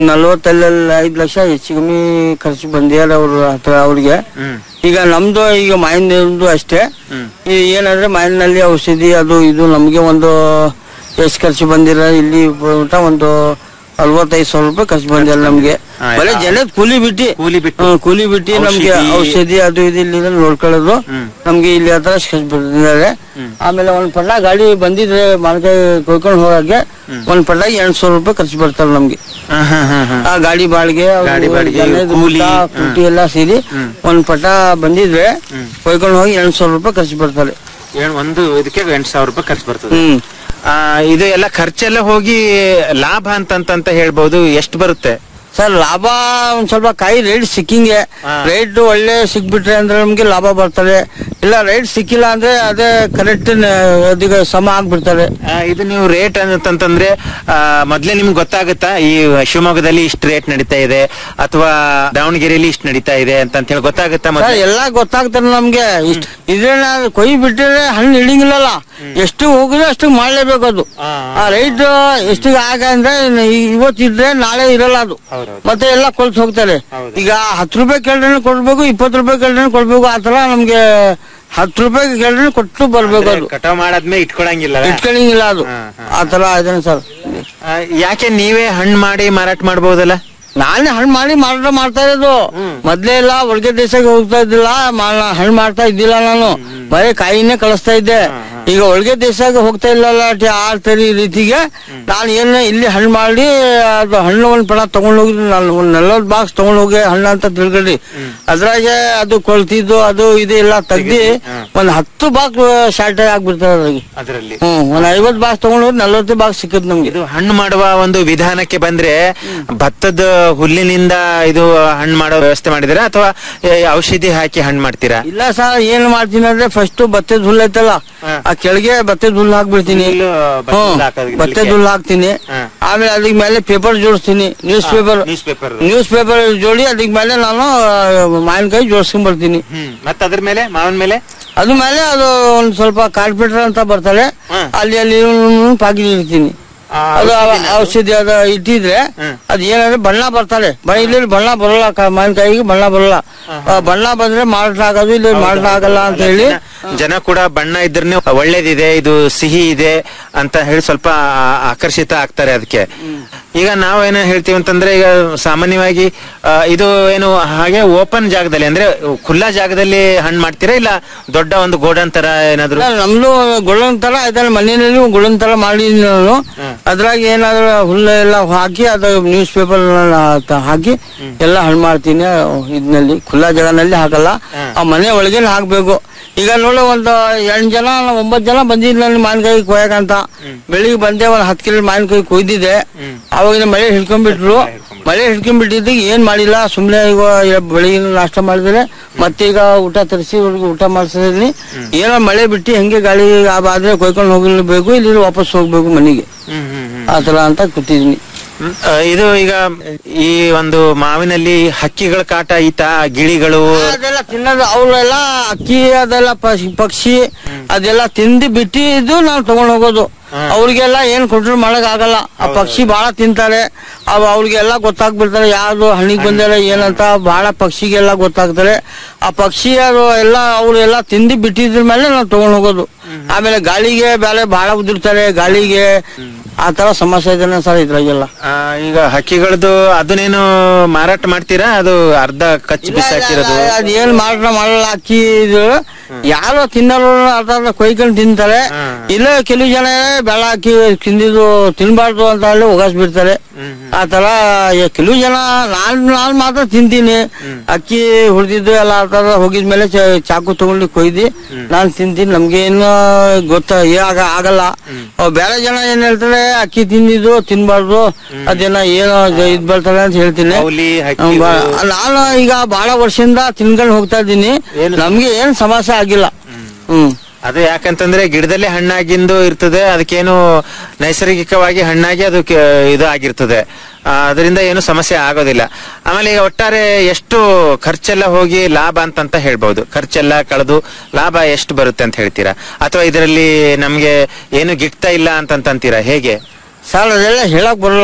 ನಲ್ವತ್ತಲ್ಲ ಐದು ಲಕ್ಷ ಹೆಚ್ಚು ಕಮ್ಮಿ ಖರ್ಚು ಬಂದಿದ್ದಾರೆ ಅವ್ರ ಹತ್ರ ಅವ್ರಿಗೆ ಹ್ಮ್ ಈಗ ನಮ್ದು ಈಗ ಮಾಯಿನದು ಅಷ್ಟೇ ಹ್ಮ್ ಈ ಏನಂದ್ರೆ ಮಾಯಿನಲ್ಲಿ ಔಷಧಿ ಅದು ಇದು ನಮ್ಗೆ ಒಂದು ಎಷ್ಟು ಖರ್ಚು ಬಂದಿರ ಇಲ್ಲಿ ಊಟ ಒಂದು ಅರವತ್ತೈದು ಸಾವಿರ ರೂಪಾಯಿ ಖರ್ಚು ಬಂದಿಲ್ಲ ನಮ್ಗೆ ಹಾ, ಬರೀ ಯಾ- ಜನದ ಕೂಲಿ ಬಿಟ್ಟು ಕೂಲಿ ಬಿಟ್ಟು ಹ್ಮ್, ಕೂಲಿ ಬಿಟ್ಟು ನಮ್ಗೆ ಔಷಧಿ- ಔಷಧಿ ಅದು ಇದು ಇಲ್ಲಿ ನೋಡ್ಕೊಳ್ಳೋದು ಹ್ಮ್. ನಮ್ಗೆ ಇಲ್ಲಿ ಹತ್ರ ಖರ್ಚು ಬಂದಿದ್ದಾರೆ ಹ್ಮ್. ಆಮೇಲೆ ಒಂದ್ ಪಟ ಗಾಡಿ ಬಂದಿದ್ರೆ ಮಾರ್ಕೆಟ್ ಕೊಯ್ಕೊಂಡು ಹೋಗಕ್ಕೆ ಒಂದ್ ಪಟ ಎಂಟು ಸಾವಿರ ರೂಪಾಯಿ ಖರ್ಚು ಬರ್ತಾರೆ ನಮ್ಗೆ ಹಾ, ಹಾ, ಹಾ, ಹಾ. ಆ ಗಾಡಿ ಬಾಡಿಗೆ ಅವ್ರು ಗಾಡಿ ಬಾಡಿಗೆ, ಜನದ ಕೂಲಿ, ಊಟ, ಕೂಟಿ ಎಲ್ಲ ಸೇರಿ ಹ್ಮ್. ಒಂದ್ ಪಟ ಬಂದಿದ್ರೆ ಹ್ಮ್. ಕೊಯ್ಕೊಂಡು ಹೋಗಿ ಎಂಟು ಸಾವಿರ ರೂಪಾಯಿ ಖರ್ಚು ಬರ್ತಾರೆ ಏನ್ ಒಂದು ಇದಕ್ಕೆ ಎಂಟು ಸಾವಿರ ರೂಪಾಯಿ ಖರ್ಚು ಬರ್ತದೆ ಹ್ಮ್ ಆ, ಇದು ಎಲ್ಲ ಖರ್ಚೆಲ್ಲ ಹೋಗಿ ಲಾಭ ಅಂತಂತ ಹೇಳ್ಬಹುದು ಎಷ್ಟು ಬರುತ್ತೆ ಸರ್ ಲಾಭ ಒಂದ್ ಸ್ವಲ್ಪ ಕಾಯಿ ರೇಟ್ ಸಿಕ್ಕಿಂಗೆ ಹಾ. ರೇಟ್ ಒಳ್ಳೆ ಸಿಕ್ಬಿಟ್ರೆ ಅಂದ್ರೆ ನಮ್ಗೆ ಲಾಭ ಬರ್ತದೆ ಇಲ್ಲ ರೇಟ್ ಸಿಕ್ಕಿಲ್ಲ ಅಂದ್ರೆ ಅದೇ ಕರೆಕ್ಟ್ ಅದಕ್ಕೆ ಸಮ ಆಗ್ಬಿಡ್ತಾರೆ ಆ, ಇದು ನೀವು ರೇಟ್ ಅಂತಂತಂದ್ರೆ ಆ, ಮೊದ್ಲೇ ನಿಮ್ಗೆ ಗೊತ್ತಾಗುತ್ತಾ ಈ ಶಿವಮೊಗ್ಗದಲ್ಲಿ ಇಷ್ಟು ರೇಟ್ ನಡೀತಾ ಇದೆ ಅಥವಾ ದಾವಣಗೆರೆಯಲ್ಲಿ ಇಷ್ಟು ನಡೀತಾ ಇದೆ ಅಂತ ಹೇಳಿ ಗೊತ್ತಾಗುತ್ತಾ ಸರ್ ಮೊದ್ಲೇ ಎಲ್ಲ ಗೊತ್ತಾಗ್ತಾರೆ ನಮ್ಗೆ ಇಷ್ಟ ಇದ್ರೇನ ಕೊಯ್ ಬಿಟ್ಟಿದ್ರೆ ಹಣ್ಣು ಹಿಡಿಂಗಿಲ್ಲಲ್ಲ ಎಷ್ಟು ಹೋಗಿದ್ರೆ ಅಷ್ಟು ಮಾಡ್ಲೇಬೇಕು ಅದು ಆ, ಆ ರೈಟ್ ಎಷ್ಟಿಗೆ ಆಗ ಅಂದ್ರೆ ಇವತ್ತಿದ್ರೆ ನಾಳೆ ಇರಲ್ಲ ಅದು ಹೌದೌದು. ಮತ್ತೆ ಎಲ್ಲ ಕೊಲ್ಸ್ ಹೋಗ್ತಾರೆ ಹೌದು. ಈಗ ಹತ್ತು ರೂಪಾಯಿ ಕೇಳ್ದ್ರೆ ಕೊಡ್ಬೇಕು ಇಪ್ಪತ್ತು ರೂಪಾಯಿ ಕೇಳ್ದ್ರೆ ಕೊಡ್ಬೇಕು ಆತರ ನಮ್ಗೆ ಹತ್ತು ರೂಪಾಯಿ ಕೇಳ್ದ್ರೆ ಕೊಟ್ಟು ಬರ್ಬೇಕು ಅದು ಕಟಾವ್ ಮಾಡಾದ್ಮೇಲೆ ಇಟ್ಕೊಳಂಗಿಲ್ಲ ಇಟ್ಕೊಳ್ಳಂಗಿಲ್ಲ ಅದು ಹಾ, ಹಾ. ಆತರ ಇದೇನೆ ಸರ್ ಆ, ಯಾಕೆ ನೀವೇ ಹಣ್ಣು ಮಾಡಿ ಮಾರಾಟ ಮಾಡಬಹುದಲ್ಲ ನಾನೇ ಹಣ್ಣು ಮಾಡಿ ಮಾರಾಟ ಮಾಡ್ತಾ ಇರೋದು ಮೊದ್ಲೇ ಎಲ್ಲ ಹೊರಗೆ ದೇಶಕ್ಕೆ ಹೋಗ್ತಾ ಇದ್ದಿಲ್ಲ ಮಾ- ಹಣ್ಣು ಮಾಡ್ತಾ ಇದ್ದಿಲ್ಲ ನಾನು ಬರೀ ಕಾಯಿನೇ ಕಳಿಸ್ತಾ ಇದ್ದೆ ಈಗ ಒಳಗೆ ದೇಶಕ್ಕೆ ಹೋಗ್ತಾ ಇಲ್ಲಲ್ಲ ಟಿ- ಆ ತರಿ ರೀತಿಗೆ ನಾನು ಏನ ಇಲ್ಲಿ ಹಣ್ಣು ಮಾಡಿ ಅದು ಹಣ್ಣು ಒಂದ್ ಪಣ ತಗೊಂಡ್ ಹೋಗಿದ್ವಿ ನಾನು ಒಂದ್ ನಲ್ವತ್ತು ಬಾಕ್ಸ್ ತಗೊಂಡ್ ಹೋಗಿ ಹಣ್ಣು ಅಂತ ತಿಳ್ಕೊಳ್ಳಿ ಅದ್ರಾಗೆ ಅದು ಕೊಳ್ತಿದ್ದು ಅದು ಇದು ಎಲ್ಲ ತೆಗ್ದಿ ಒಂದ್ ಹತ್ತು ಬಾಕ್ಸ್ ಶಾರ್ಟೇಜ್ ಆಗ್ಬಿಡ್ತದೆ ಅದ್ರಾಗೆ ಅದರಲ್ಲಿ ಹ್ಮ್ ಒಂದ್ ಐವತ್ತು ಬಾಕ್ಸ್ ತಗೊಂಡ್ ಹೋಗಿ ನಲ್ವತ್ತು ಬಾಕ್ಸ್ ಸಿಕ್ಕದ್ ನಮ್ಗೆ ಇದು ಹಣ್ಣು ಮಾಡುವ ಒಂದು ವಿಧಾನಕ್ಕೆ ಬಂದ್ರೆ ಭತ್ತದ ಹುಲ್ಲಿನಿಂದ ಇದು ಹಣ್ಣು ಮಾಡೋ ವ್ಯವಸ್ಥೆ ಮಾಡಿದಿರಾ ಅಥವಾ ಏ, ಔಷಧಿ ಹಾಕಿ ಹಣ್ಣು ಮಾಡ್ತೀರಾ ಇಲ್ಲ ಸರ್ ಏನ್ ಮಾಡ್ತೀನಿ ಅಂದ್ರೆ ಫಸ್ಟ್ ಭತ್ತದ ಹುಲ್ಲು ಐತಲ್ಲ ಹಾ. ಆ ಕೆಳಗೆ ಭತ್ತದ ಹುಲ್ಲು ಹಾಕ್ಬಿಡ್ತೀನಿ ಹುಲ್ಲು ಭತ್ತದ ಹ್ಮ್. ಹುಲ್ಲು ಹಾಕೋದು ಭತ್ತದ ಇದಕ್ಕೆ? ಹುಲ್ಲು ಹಾಕ್ತೀನಿ ಹಾ. ಆಮೇಲೆ ಅದಕ್ಕೆ ಮೇಲೆ ಪೇಪರ್ ಜೋಡಿಸ್ತೀನಿ news paper news paper news paper ಜೋಡಿ ಅದಕ್ಕೆ ಮೇಲೆ ನಾನು ಆ, ಮಾವಿನಕಾಯಿ ಜೋಡಿಸ್ಕೊಂಡ್ ಬರ್ತೀನಿ ಹ್ಮ್ ಮತ್ತೆ ಅದ್ರ ಮೇಲೆ ಮಾವಿನ ಮೇಲೆ ಅದ್ರ ಮೇಲೆ ಅದು ಒಂದ್ ಸ್ವಲ್ಪ ಕಾರ್ಪೆಟರ್ ಅಂತ ಬರ್ತಾರೆ ಹಾ. ಅಲ್ಲಿ ಅಲ್ಲಿ ಪಾಕಿ ಇಡ್ತೀನಿ ಆ, ಅದು ಔಷಧಿನ ಅದು? ಔಷಧಿ ಅದು ಇಟ್ಟಿದ್ರೆ ಹ್ಮ್. ಅದ್ ಏನಂದ್ರೆ ಬಣ್ಣ ಬರ್ತಾರೆ ಬಣ್ಣ ಇಲ್ಲಿ ಬಣ್ಣ ಬರಲ್ಲ ಕ- ಮಾವಿನಕಾಯಿಗೆ ಬಣ್ಣ ಬರಲ್ಲ ಆ, ಬಣ್ಣ ಬಂದ್ರೆ ಮಾರಾಟ ಆಗೋದು ಇಲ್ಲಿ ಮಾರಾಟ ಆಗಲ್ಲ ಅಂತ ಹೇಳಿ ಜನ- ಜನ ಕೂಡ ಬಣ್ಣ ಇದ್ರೆ ಒಳ್ಳೇದಿದೆ ಇದು ಸಿಹಿ ಇದೆ ಅಂತ ಹೇಳಿ ಸ್ವಲ್ಪ ಆ- ಆಕರ್ಷಿತ ಆಗ್ತಾರೆ ಅದಕ್ಕೆ ಈಗ ನಾವೇನು ಹೇಳ್ತೀವಿ ಅಂತಂದ್ರೆ ಈಗ ಸಾಮಾನ್ಯವಾಗಿ ಆ, ಇದು ಏನು ಹಾಗೆ ಓಪನ್ ಜಾಗದಲ್ಲಿ ಅಂದ್ರೆ ಖುಲ್ಲಾ ಜಾಗದಲ್ಲಿ ಹಣ್ಣು ಮಾಡ್ತೀರಾ ಇಲ್ಲ ದೊಡ್ಡ ಒಂದು ಗೋಡನ್ ತರ ಏನಾದ್ರು ಇಲ್ಲ, ನಮ್ದು ಗುಳನ್ ತರ ಇದನ್ನ ಮನೆಯಲ್ಲಿ ಗುಳನ್ ತರ ಮಾಡಿದೀನಿ ನಾನು ಅದ್ರಾಗ ಏನಾದ್ರು ಹುಲ್ಲು ಎಲ್ಲ ಹಾಕಿ ಅದು ನ್ಯೂಸ್ ಪೇಪರ್ ಹಾಕಿ ಎಲ್ಲ ಹಣ್ಣು ಮಾಡ್ತೀನಿ ಇದ್ನಲ್ಲಿ ಖುಲ್ಲಾ ಜಾಗನಲ್ಲಿ ಹಾಕಲ್ಲ ಆ ಮನೆ ಒಳಗೇನೆ ಹಾಕ್ಬೇಕು ಈಗ ನೋಡು ಒಂದು ಎಂಟು ಜನ ಒಂಬತ್ತು ಜನ ಬಂದಿದ್ದು ನನ್ನ ಮಾವಿನಕಾಯಿ ಕೊಯ್ಯಕಂತ ಬೆಳಿಗ್ಗೆ ಬಂದೆ ಒಂದು ಹತ್ತು ಕಿಲೋ ಮಾವಿನಕಾಯಿ ಕೊಯ್ದಿದ್ದೆ ಅವಾಗಿನ ಮಳೆ ಹಿಡ್ಕೊಂಡ್ಬಿಟ್ರು ಮಳೆ ಹಿಡ್ಕೊಂಡ್ಬಿಟ್ಟಿದ್ದು ಏನ್ ಮಾಡಿಲ್ಲ ಸುಮ್ನೆ ಈಗ ಬೆಳಿಗ್ಗೆ ನಾಷ್ಟ ಮಾಡಿದ್ರೆ ಮತ್ತೆ ಈಗ ಊಟ ತರಿಸಿ ಅವ್ರಿಗೆ ಊಟ ಮಾಡಿಸಿದ್ನಿ ಏನೋ ಮಳೆ ಬಿಟ್ಟು ಹೆಂಗೆ ಗಾಳಿ ಆದ್ರೆ ಕೊಯ್ಕೊಂಡು ಹೋಗಲೇಬೇಕು ಇಲ್ಲಿ ವಾಪಸ್ ಹೋಗ್ಬೇಕು ಮನೆಗೆ ಹ್ಮ್ ಹ್ಮ್ ಹ್ಮ್ ಆತರ ಅಂತ ಕೂತಿದ್ದೀನಿ ಹ್ಮ್. ಆ, ಇದು ಈಗ ಈ ಒಂದು ಮಾವಿನಲ್ಲಿ ಹಕ್ಕಿಗಳ ಕಾಟ ಈತ ಗಿಳಿಗಳು ಅದೆಲ್ಲ ತಿನ್ನೋದು ಅವರೆಲ್ಲ ಅಕ್ಕಿ ಅದೆಲ್ಲ ಪಕ್ಷಿ- ಪಕ್ಷಿ ಅದೆಲ್ಲ ತಿಂದು ಬಿಟ್ಟಿದ್ದು ನಾವು ತಗೊಂಡ್ ಹೋಗೋದು ಅವ್ರಿಗೆಲ್ಲ ಏನ್ ಕಂಟ್ರೋಲ್ ಮಾಡಕ್ ಆಗಲ್ಲ ಆ ಪಕ್ಷಿ ಬಹಳ ತಿಂತಾರೆ ಅವ್ ಅವ್ರಿಗೆಲ್ಲ ಗೊತ್ತಾಗ್ಬಿಡ್ತಾರೆ ಯಾವ್ದು ಹಣ್ಣಿಗೆ ಬಂದರೆ ಏನಂತ ಬಹಳ ಪಕ್ಷಿಗೆಲ್ಲ ಗೊತ್ತಾಗ್ತಾರೆ ಆ ಪಕ್ಷಿ ಅದು ಎಲ್ಲ ಅವ್ರು ಎಲ್ಲ ತಿಂದು ಬಿಟ್ಟಿದ್ರ ಮೇಲೆ ನಾವು ತಗೊಂಡ್ ಹೋಗೋದು ಆಮೇಲೆ ಗಾಳಿಗೆ ಬೇರೆ ಬಹಳ ಉದುರ್ತಾರೆ ಗಾಳಿಗೆ ಆ ತರ ಸಮಸ್ಯೆ ಇದೆ ಸರ್ ಇದ್ರಾಗೆಲ್ಲ ಆ, ಈಗ ಹಕ್ಕಿಗಳದ್ದು ಅದನ್ನೇನು ಮಾರಾಟ ಮಾಡ್ತೀರಾ ಅದು ಅರ್ಧ ಕಚ್ಚಿ ಬಿಸಾಕಿರೋದು ಅದ್ ಏನ್ ಮಾರಾಟ ಮಾಡಲ್ಲ ಅಕ್ಕಿ ಇದು ಯಾರೋ ತಿನ್ನೋರು ಅರ್ಧ ಅರ್ಧ ಕೊಯ್ಕೊಂಡು ತಿಂತಾರೆ ಇಲ್ಲ ಕೆಲವು ಜನ ಬೆಳ ಹಾಕಿ ತಿಂದಿದ್ದು ತಿನ್ಬಾರ್ದು ಅಂತ ಹೇಳಿ ಒಗಾಸ್ ಬಿಡ್ತಾರೆ ಆ ತರ ಈ ಕೆಲವು ಜನ ನಾನ್ ನಾನ್ ಮಾತ್ರ ತಿಂತೀನಿ ಅಕ್ಕಿ ಹುರಿದಿದ್ದು ಎಲ್ಲ ಆ ತರ ಹೋಗಿದ್ಮೇಲೆ ಚ- ಚಾಕು ತಗೊಂಡು ಕೊಯ್ದು ನಾನ್ ತಿಂತೀನಿ ನಮ್ಗೆ ಏನು ಗೊತ್ತ ಆಗ ಆಗಲ್ಲ ಅವ್ ಬೇರೆ ಜನ ಏನ್ ಹೇಳ್ತಾರೆ ಅಕ್ಕಿ ತಿಂದಿದ್ದು ತಿನ್ಬಾರ್ದು ಅದೇನ ಏನೋ ಇದ್ ಬರ್ತಾರೆ ಅಂತ ಹೇಳ್ತೀನಿ ಮೌಲಿ ಹಕ್ಕಿ ಹ್ಮ್, ಬಾ- ನಾನು ಈಗ ಬಹಳ ವರ್ಷದಿಂದ ತಿನ್ಕೊಂಡು ಹೋಗ್ತಾ ಇದ್ದೀನಿ ಏನು? ನಮ್ಗೆ ಏನ್ ಸಮಸ್ಯೆ ಆಗಿಲ್ಲ ಹ್ಮ್ ಅದು ಯಾಕಂತಂದ್ರೆ ಗಿಡದಲ್ಲೇ ಹಣ್ಣಾಗಿಂದು ಇರ್ತದೆ ಅದಕ್ಕೇನು ನೈಸರ್ಗಿಕವಾಗಿ ಹಣ್ಣಾಗಿ ಅದು ಕೆ- ಇದು ಆಗಿರ್ತದೆ ಆ, ಅದರಿಂದ ಏನು ಸಮಸ್ಯೆ ಆಗೋದಿಲ್ಲ ಆಮೇಲೆ ಈಗ ಒಟ್ಟಾರೆ ಎಷ್ಟು ಖರ್ಚೆಲ್ಲ ಹೋಗಿ ಲಾಭ ಅಂತಂತ ಹೇಳ್ಬಹುದು ಖರ್ಚೆಲ್ಲ ಕಳೆದು ಲಾಭ ಎಷ್ಟು ಬರುತ್ತೆ ಅಂತ ಹೇಳ್ತೀರಾ ಅಥವಾ ಇದರಲ್ಲಿ ನಮ್ಗೆ ಏನು ಗಿಟ್ತಾ ಇಲ್ಲ ಅಂತಂತೀರಾ ಹೇಗೆ ಸರ್ ಅದೆಲ್ಲ ಹೇಳಕ್ ಬರಲ್ಲ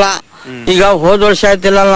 ಈಗ ಹೋದ ವರ್ಷ ಆಯ್ತಿಲ್ಲ